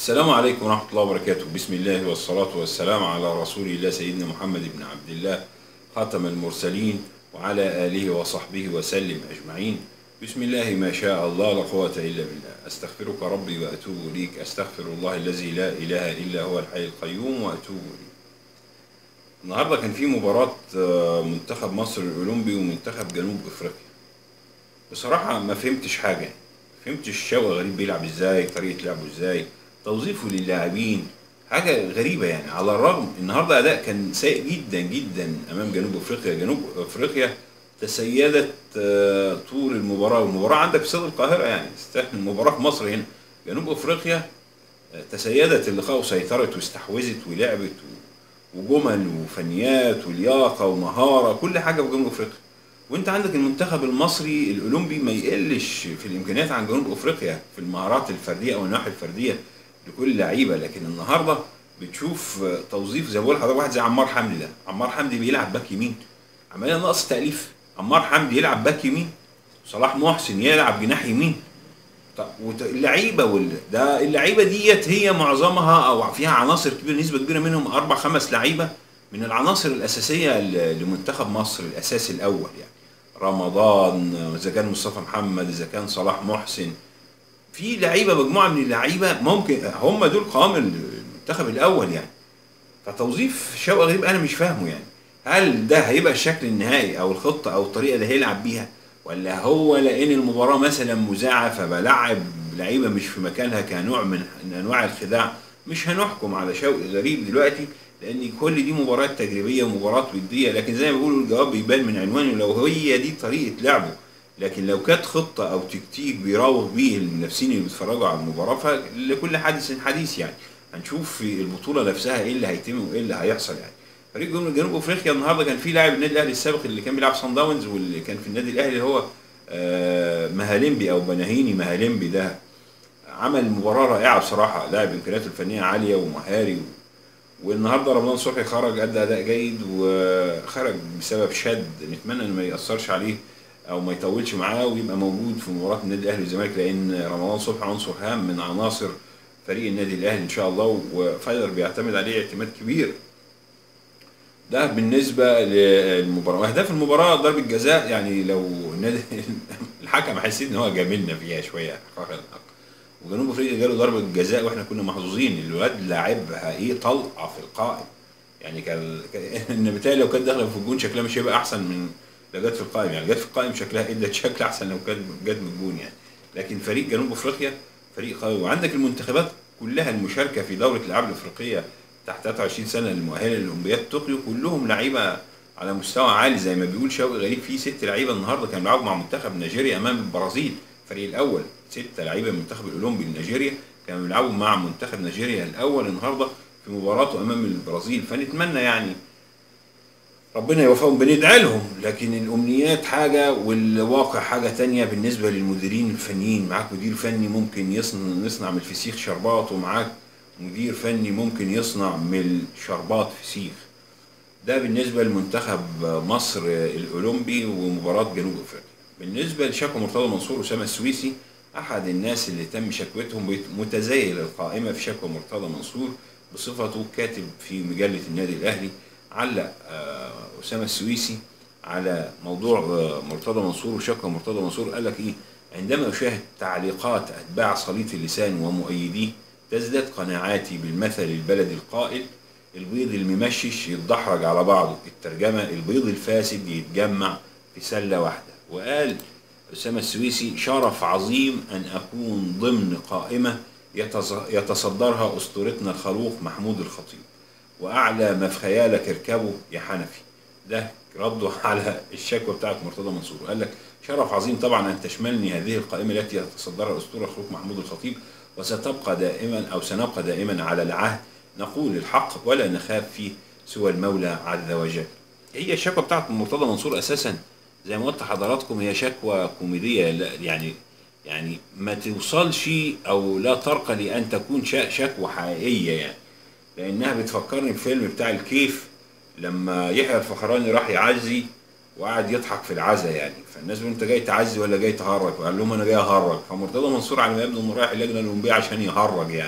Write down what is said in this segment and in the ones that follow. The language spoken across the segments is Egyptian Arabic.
السلام عليكم ورحمة الله وبركاته بسم الله والصلاة والسلام على رسول الله سيدنا محمد بن عبد الله خاتم المرسلين وعلى آله وصحبه وسلم أجمعين بسم الله ما شاء الله لا قوة إلا بالله أستغفرك ربي وأتوب إليك أستغفر الله الذي لا إله إلا هو الحي القيوم وأتوب إليه النهاردة كان في مباراة آه، منتخب مصر الأولمبي ومنتخب جنوب أفريقيا بصراحة ما فهمتش حاجة يعني. فهمتش شوقي غريب بيلعب ازاي طريقة لعبه ازاي توظيفه للاعبين حاجة غريبة يعني على الرغم النهارده أداء كان سيء جدا جدا أمام جنوب أفريقيا جنوب أفريقيا تسيدت آه، طول المباراة والمباراة عندك في استاد القاهرة يعني استاد المباراة في مصر هنا جنوب أفريقيا آه، تسيدت اللقاء وسيطرت واستحوذت ولعبت و- وجمل وفنيات ولياقة ومهارة كل حاجة في جنوب أفريقيا وانت عندك المنتخب المصري الاولمبي ما يقلش في الامكانيات عن جنوب افريقيا في المهارات الفرديه او النواحي الفرديه لكل لعيبه لكن النهارده بتشوف توظيف زي ما بقول لحضرتك واحد زي عمار حمدي ده عمار حمدي بيلعب باك يمين عمليه ناقص تاليف عمار حمدي يلعب باك يمين صلاح محسن يلعب جناح يمين طب وت- اللعيبه وال... ده اللعيبه ديت هي معظمها او فيها عناصر كبيره نسبه كبيره منهم اربع خمس لعيبه من العناصر الاساسيه ل- لمنتخب مصر الاساسي الاول يعني رمضان اذا كان مصطفى محمد اذا كان صلاح محسن في لعيبه مجموعه من اللعيبه ممكن هم دول قوام المنتخب الاول يعني فتوظيف شوقي غريب انا مش فاهمه يعني هل ده هيبقى الشكل النهائي او الخطه او الطريقه اللي هيلعب بيها ولا هو لان المباراه مثلا مذاعه فبلعب لعيبه مش في مكانها كنوع من من انواع الخداع مش هنحكم على شوقي غريب دلوقتي لان كل دي مباريات تجريبيه ومباراه وديه لكن زي ما بيقولوا الجواب بيبان من عنوانه لو هي دي طريقه لعبه لكن لو كانت خطه او تكتيك بيراوغ بيه المنافسين اللي بيتفرجوا على المباراه فلكل حادث حديث يعني هنشوف في البطوله نفسها ايه اللي هيتم وايه اللي هيحصل يعني فريق جنوب جنوب افريقيا النهارده كان في لاعب النادي الاهلي السابق اللي كان بيلعب صن داونز واللي كان في النادي الاهلي اللي هو آه، مهالمبي او بناهيني مهالمبي ده عمل مباراه رائعه بصراحه لاعب امكانياته الفنيه عاليه ومهاري و... والنهارده رمضان صبحي خرج ادى اداء جيد وخرج بسبب شد نتمنى انه ما ياثرش عليه او ما يطولش معاه ويبقى موجود في مباراه النادي الاهلي والزمالك لان رمضان صبحي عنصر هام من عناصر فريق النادي الاهلي ان شاء الله وفايلر بيعتمد عليه اعتماد كبير ده بالنسبه للمباراه واهداف المباراه ضربه جزاء يعني لو النادي الحكم حسيت ان هو جاملنا فيها شويه حقيقة الحق. وجنوب افريقيا جاله ضربه جزاء واحنا كنا محظوظين الولاد لعبها ايه طلقه في القائم يعني كان كان- ان بالتالي لو كانت داخله في الجون شكلها مش هيبقى احسن من لو جت في القائم يعني جت في القائم شكلها ادت شكل احسن لو كانت جت من الجون يعني لكن فريق جنوب افريقيا فريق قوي وعندك المنتخبات كلها المشاركه في دوره الالعاب الافريقيه تحت 23 سنه المؤهله لاولمبياد طوكيو كلهم لعيبه على مستوى عالي زي ما بيقول شوقي غريب في ست لعيبه النهارده كانوا بيلعبوا مع منتخب نيجيريا امام البرازيل الفريق الاول ست لعيبه من المنتخب الاولمبي لنيجيريا كانوا بيلعبوا مع منتخب نيجيريا الاول النهارده في مباراته امام البرازيل فنتمنى يعني ربنا يوفقهم بندعي لهم لكن الامنيات حاجه والواقع حاجه تانية بالنسبه للمديرين الفنيين معاك مدير فني ممكن يصنع يصنع من الفسيخ شربات ومعاك مدير فني ممكن يصنع من الشربات فسيخ ده بالنسبه لمنتخب مصر الاولمبي ومباراه جنوب افريقيا بالنسبه لشكوى مرتضى منصور اسامه السويسي احد الناس اللي تم شكوتهم بيت- متزايل القائمه في شكوى مرتضى منصور بصفته كاتب في مجله النادي الاهلي علق آه، اسامه السويسي على موضوع آه، مرتضى منصور وشكوى مرتضى منصور قال لك ايه عندما اشاهد تعليقات اتباع صليط اللسان ومؤيديه تزداد قناعاتي بالمثل البلدي القائل البيض الممشش يتدحرج على بعضه الترجمه البيض الفاسد يتجمع في سله واحده وقال اسامه السويسي شرف عظيم ان اكون ضمن قائمه يتص- يتصدرها اسطورتنا الخلوق محمود الخطيب واعلى ما في خيالك اركبه يا حنفي ده رده على الشكوى بتاعت مرتضى منصور قال لك شرف عظيم طبعا ان تشملني هذه القائمه التي يتصدرها الاسطوره الخلوق محمود الخطيب وستبقى دائما او سنبقى دائما على العهد نقول الحق ولا نخاف فيه سوى المولى عز وجل هي الشكوى بتاعت مرتضى منصور اساسا زي ما قلت لحضراتكم هي شكوى كوميديه لا- يعني يعني ما توصلش او لا ترقى لان تكون شا- شكوى حقيقيه يعني لانها بتفكرني بفيلم بتاع الكيف لما يحيى الفخراني راح يعزي وقعد يضحك في العزا يعني فالناس بيقولوا انت جاي تعزي ولا جاي تهرج فقال لهم انا جاي اهرج فمرتضى منصور على ما يبدو انه رايح اللجنه الاولمبيه عشان يهرج يعني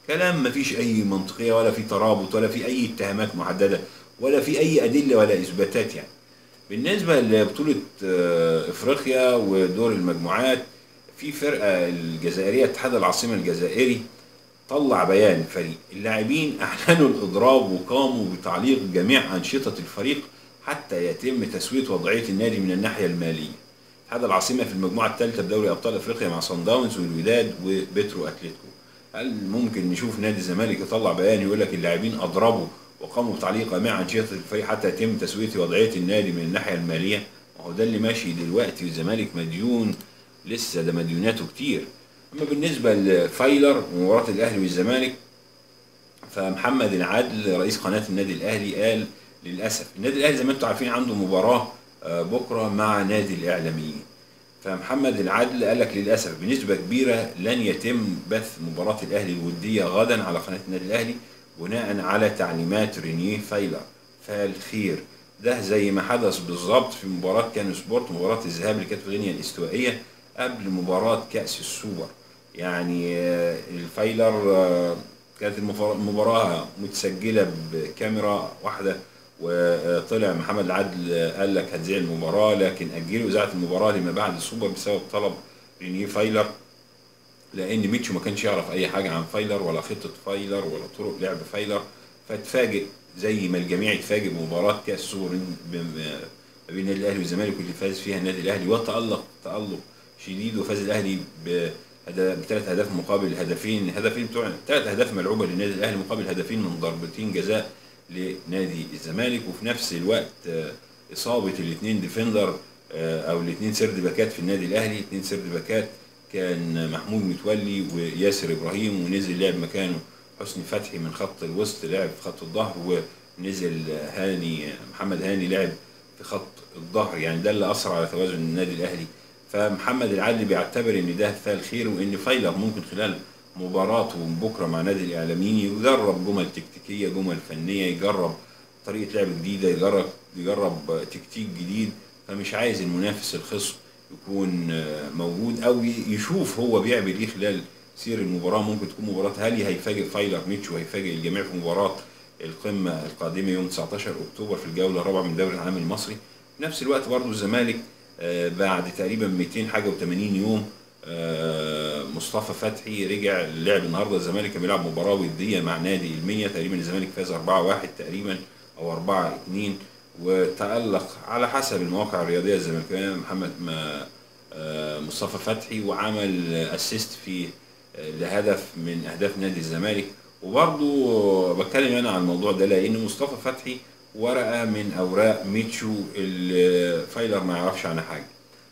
كلام ما فيش اي منطقيه ولا في ترابط ولا في اي اتهامات محدده ولا في اي ادله ولا اثباتات يعني بالنسبه لبطوله آه، افريقيا ودور المجموعات في فرقه الجزائريه اتحاد العاصمه الجزائري طلع بيان فريق اللاعبين اعلنوا الاضراب وقاموا بتعليق جميع انشطه الفريق حتى يتم تسويه وضعيه النادي من الناحيه الماليه اتحاد العاصمه في المجموعه الثالثه بدوري ابطال افريقيا مع صن داونز والوداد وبيترو اتلتيكو هل ممكن نشوف نادي الزمالك يطلع بيان يقول لك اللاعبين اضربوا وقاموا بتعليق جميع انشطه الفريق حتى يتم تسويه وضعيه النادي من الناحيه الماليه ما هو ده اللي ماشي دلوقتي والزمالك مديون لسه ده مديوناته كتير اما بالنسبه لفايلر ومباراه الاهلي والزمالك فمحمد العدل رئيس قناه النادي الاهلي قال للاسف النادي الاهلي زي ما انتم عارفين عنده مباراه آه، بكره مع نادي الاعلاميين فمحمد العدل قال لك للاسف بنسبه كبيره لن يتم بث مباراه الاهلي الوديه غدا على قناه النادي الاهلي بناء على تعليمات رينيه فايلر فالخير ده زي ما حدث بالظبط في مباراه كان سبورت مباراه الذهاب اللي كانت في غينيا الاستوائيه قبل مباراه كاس السوبر يعني آه، الفايلر آه، كانت المفار- المباراه متسجله بكاميرا واحده وطلع محمد العدل قال لك هتذيع المباراه لكن اجلوا اذاعه المباراه لما بعد السوبر بسبب طلب رينيه فايلر لان ميتشو ما كانش يعرف اي حاجه عن فايلر ولا خطه فايلر ولا طرق لعب فايلر فاتفاجئ زي ما الجميع اتفاجئ بمباراه كاس السوبر ب- ب- ما بين النادي الاهلي والزمالك واللي فاز فيها النادي الاهلي وتالق تالق شديد وفاز الاهلي ب- هدا- بثلاث اهداف مقابل هدفين هدفين بتوع ثلاث اهداف ملعوبه للنادي الاهلي مقابل هدفين من ضربتين جزاء لنادي الزمالك وفي نفس الوقت آه، اصابه الاثنين ديفندر آه، او الاثنين سرد باكات في النادي الاهلي اثنين سرد باكات كان محمود متولي وياسر ابراهيم ونزل لعب مكانه حسني فتحي من خط الوسط لعب في خط الظهر ونزل هاني محمد هاني لعب في خط الظهر يعني ده اللي اثر على توازن النادي الاهلي فمحمد العدلي بيعتبر ان ده فال خير وان فايلر ممكن خلال مباراته بكره مع نادي الاعلاميين يجرب جمل تكتيكيه جمل فنيه يجرب طريقه لعب جديده يجرب يجرب تكتيك جديد فمش عايز المنافس الخصم يكون آه، موجود او ي- يشوف هو بيعمل ايه خلال سير المباراه ممكن تكون مباراه هل هيفاجئ فايلر ميتشو هيفاجئ الجميع في مباراه القمه القادمه يوم 19 اكتوبر في الجوله الرابعه من الدوري العام المصري في نفس الوقت برضو الزمالك آه، بعد تقريبا 200 حاجه و80 يوم آه، مصطفى فتحي رجع لعب النهارده الزمالك كان بيلعب مباراه وديه مع نادي المنيا تقريبا الزمالك فاز 4-1 تقريبا او 4-2 وتألق على حسب المواقع الرياضيه الزمالكاويه محمد ما آه، مصطفى فتحي وعمل اسيست في آه، لهدف من اهداف نادي الزمالك وبرضو بتكلم انا عن الموضوع ده لان مصطفى فتحي ورقه من اوراق ميتشو اللي فايلر ما يعرفش عنها حاجه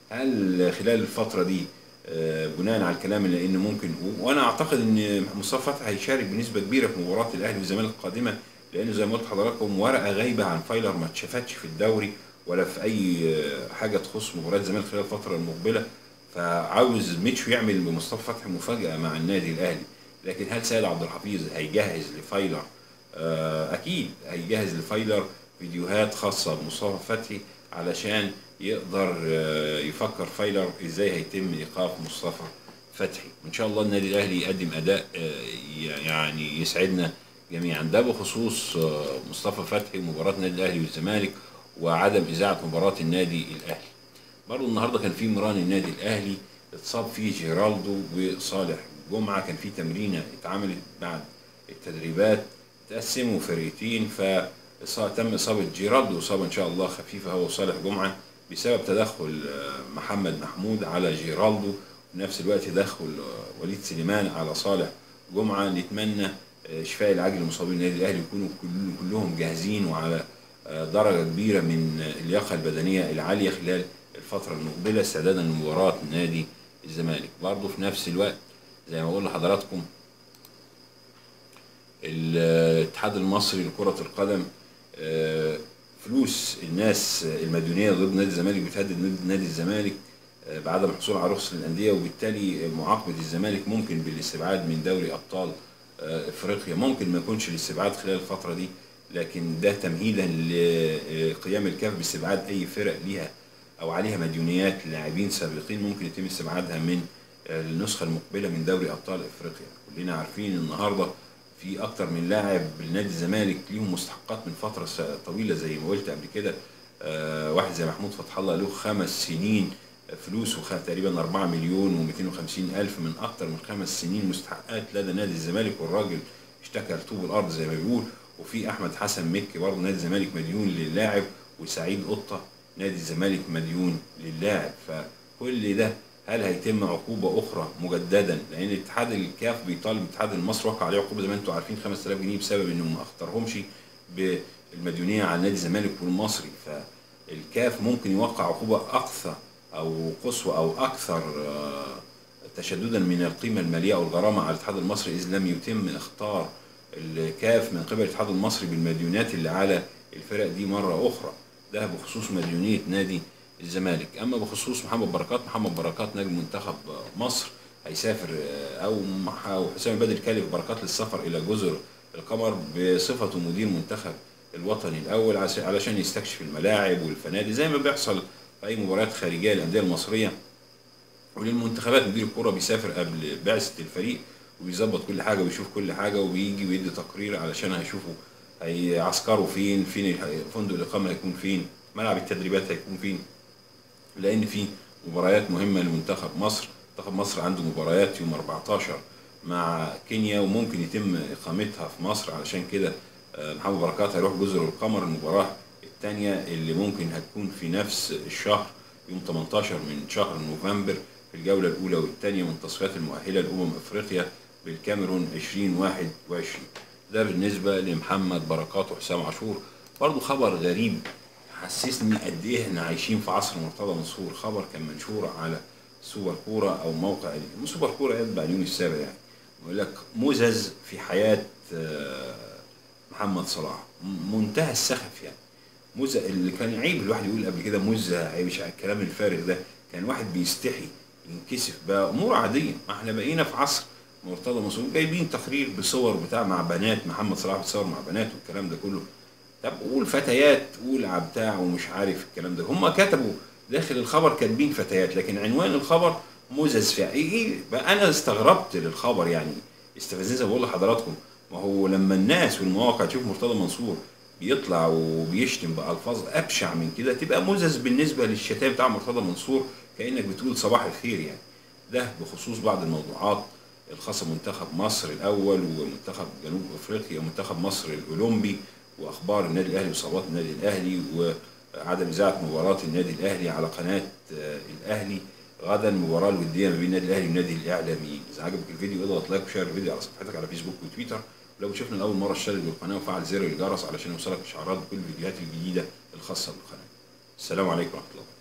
هل خلال الفتره دي آه، بناء على الكلام اللي انه ممكن وانا اعتقد ان مصطفى فتحي هيشارك بنسبه كبيره في مباراه الاهلي والزمالك القادمه لانه زي ما قلت لحضراتكم ورقه غايبه عن فايلر ما اتشافتش في الدوري ولا في اي آه، حاجه تخص مباراه الزمالك خلال الفتره المقبله فعاوز ميتشو يعمل بمصطفى فتحي مفاجاه مع النادي الاهلي لكن هل سيد عبد الحفيظ هيجهز لفايلر آه، اكيد هيجهز لفايلر فيديوهات خاصه بمصطفى فتحي علشان يقدر آه، يفكر فايلر ازاي هيتم ايقاف مصطفى فتحي وان شاء الله النادي الاهلي يقدم اداء آه، يعني يسعدنا جميعا ده بخصوص آه، مصطفى فتحي ومباراه النادي الاهلي والزمالك وعدم اذاعه مباراه النادي الاهلي برضه النهارده كان في مران النادي الاهلي اتصاب فيه جيرالدو وصالح جمعه كان في تمرينه اتعملت بعد التدريبات تقسموا فرقتين فتم اصابه جيرالدو اصابه ان شاء الله خفيفه هو وصالح جمعه بسبب تدخل آه، محمد محمود على جيرالدو في نفس الوقت تدخل آه، وليد سليمان على صالح جمعه نتمنى آه، شفاء العاجل لمصابين النادي الاهلي يكونوا كل- كلهم جاهزين وعلى آه، درجه كبيره من آه، اللياقه البدنيه العاليه خلال الفتره المقبله استعدادا لمباراه نادي الزمالك برضه في نفس الوقت زي ما بقول لحضراتكم الاتحاد المصري لكرة القدم آه، فلوس الناس المديونية ضد نادي الزمالك بتهدد نادي- نادي الزمالك آه، بعدم الحصول على رخصة الأندية وبالتالي معاقبة الزمالك ممكن بالاستبعاد من دوري أبطال آه، أفريقيا ممكن ما يكونش الاستبعاد خلال الفترة دي لكن ده تمهيدا لقيام الكاف باستبعاد أي فرق ليها أو عليها مديونيات لاعبين سابقين ممكن يتم استبعادها من النسخة المقبلة من دوري أبطال أفريقيا كلنا عارفين النهاردة في اكتر من لاعب لنادي الزمالك ليهم مستحقات من فتره س- طويله زي ما قلت قبل كده آه، واحد زي محمود فتح الله له خمس سنين فلوسه خ- تقريبا 4 مليون و250 الف من اكتر من خمس سنين مستحقات لدى نادي الزمالك والراجل اشتكى لطوب الارض زي ما بيقول وفي احمد حسن مكي برضه نادي الزمالك مديون للاعب وسعيد قطه نادي الزمالك مديون للاعب فكل ده هل هيتم عقوبه اخرى مجددا لان اتحاد الكاف بيطالب الاتحاد المصري وقع عليه عقوبه زي ما انتم عارفين 5000 جنيه بسبب انه ما اختارهمش بالمديونيه على نادي الزمالك والمصري فالكاف ممكن يوقع عقوبه اقصى او قصوى او اكثر آه، تشددا من القيمه الماليه او الغرامه على الاتحاد المصري اذ لم يتم اختار الكاف من قبل الاتحاد المصري بالمديونات اللي على الفرق دي مره اخرى ده بخصوص مديونيه نادي الزمالك اما بخصوص محمد بركات محمد بركات نجم منتخب مصر هيسافر آه، او مع- أو حسام البدري كلف بركات للسفر الى جزر القمر بصفته مدير منتخب الوطني الاول عش- علشان يستكشف الملاعب والفنادق زي ما بيحصل في اي مباريات خارجيه للانديه المصريه وللمنتخبات مدير الكوره بيسافر قبل بعثه الفريق وبيظبط كل حاجه ويشوف كل حاجه وبيجي ويدي تقرير علشان هيشوفوا هيعسكروا فين فين ال- فندق الاقامه هيكون فين ملعب التدريبات هيكون فين لان في مباريات مهمه لمنتخب مصر منتخب مصر عنده مباريات يوم 14 مع كينيا وممكن يتم اقامتها في مصر علشان كده آه، محمد بركات هيروح جزر القمر المباراه الثانيه اللي ممكن هتكون في نفس الشهر يوم 18 من شهر نوفمبر في الجوله الاولى والثانيه من التصفيات المؤهله لامم افريقيا بالكاميرون 2021 ده بالنسبه لمحمد بركات وحسام عاشور برضو خبر غريب حسسني قد ايه احنا عايشين في عصر مرتضى منصور خبر كان منشور على سوبر كوره او موقع سوبر كوره يتبع اليوم السابع يعني بيقول لك مزز في حياه آه، محمد صلاح م- منتهى السخف يعني مزة اللي كان عيب الواحد يقول قبل كده مزة عيب مش الكلام الفارغ ده كان واحد بيستحي ينكسف بقى امور عاديه ما احنا بقينا في عصر مرتضى منصور جايبين تقرير بصور بتاع مع بنات محمد صلاح بيتصور مع بنات والكلام ده كله طب قول فتيات قول على بتاع ومش عارف الكلام ده هم كتبوا داخل الخبر كاتبين فتيات لكن عنوان الخبر مزز فيها ايه ايه بقى انا استغربت للخبر يعني استفزازه بقول لحضراتكم ما هو لما الناس والمواقع تشوف مرتضى منصور بيطلع وبيشتم بألفاظ أبشع من كده تبقى مزز بالنسبة للشتائم بتاع مرتضى منصور كأنك بتقول صباح الخير يعني ده بخصوص بعض الموضوعات الخاصة بمنتخب مصر الأول ومنتخب جنوب أفريقيا ومنتخب مصر الأولمبي وأخبار النادي الأهلي وصلوات النادي الأهلي وعدم إذاعة مباراة النادي الأهلي على قناة آه، الأهلي غدا المباراة الودية ما بين النادي الأهلي والنادي الإعلامي إذا عجبك الفيديو اضغط لايك وشير الفيديو على صفحتك على فيسبوك وتويتر لو شفنا لأول مرة اشترك بالقناة وفعل زر الجرس علشان يوصلك إشعارات بكل الفيديوهات الجديدة الخاصة بالقناة السلام عليكم ورحمة الله